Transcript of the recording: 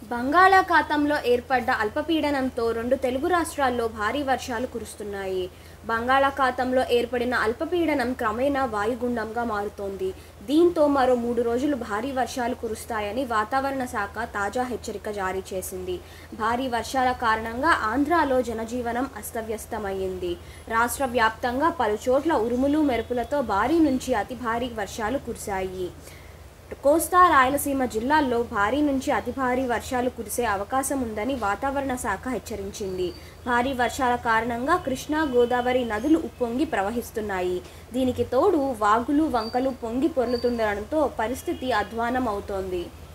బంగాళాఖాతంలో ఏర్పడ్డ అల్పపీడనంతో రెండు తెలుగు రాష్ట్రాల్లో భారీ వర్షాలు కురుస్తున్నాయి బంగాళాఖాతంలో ఏర్పడిన అల్పపీడనం క్రమేణా వాయుగుండంగా మారుతోంది దీంతో మరో మూడు రోజులు భారీ వర్షాలు కురుస్తాయని వాతావరణ శాఖ తాజా హెచ్చరిక జారీ చేసింది భారీ వర్షాల కారణంగా ఆంధ్రాలో జనజీవనం అస్తవ్యస్తమయ్యింది రాష్ట్ర వ్యాప్తంగా పలుచోట్ల ఉరుములు మెరుపులతో భారీ నుంచి అతి భారీ వర్షాలు కురిశాయి కోస్తా రాయలసీమ జిల్లాల్లో భారీ నుంచి అతి భారీ వర్షాలు కురిసే అవకాశం ఉందని వాతావరణ శాఖ హెచ్చరించింది భారీ వర్షాల కారణంగా కృష్ణా గోదావరి నదులు ఉప్పొంగి ప్రవహిస్తున్నాయి దీనికి తోడు వాగులు వంకలు పొంగి పొర్లుతుండడంతో పరిస్థితి అధ్వానం అవుతోంది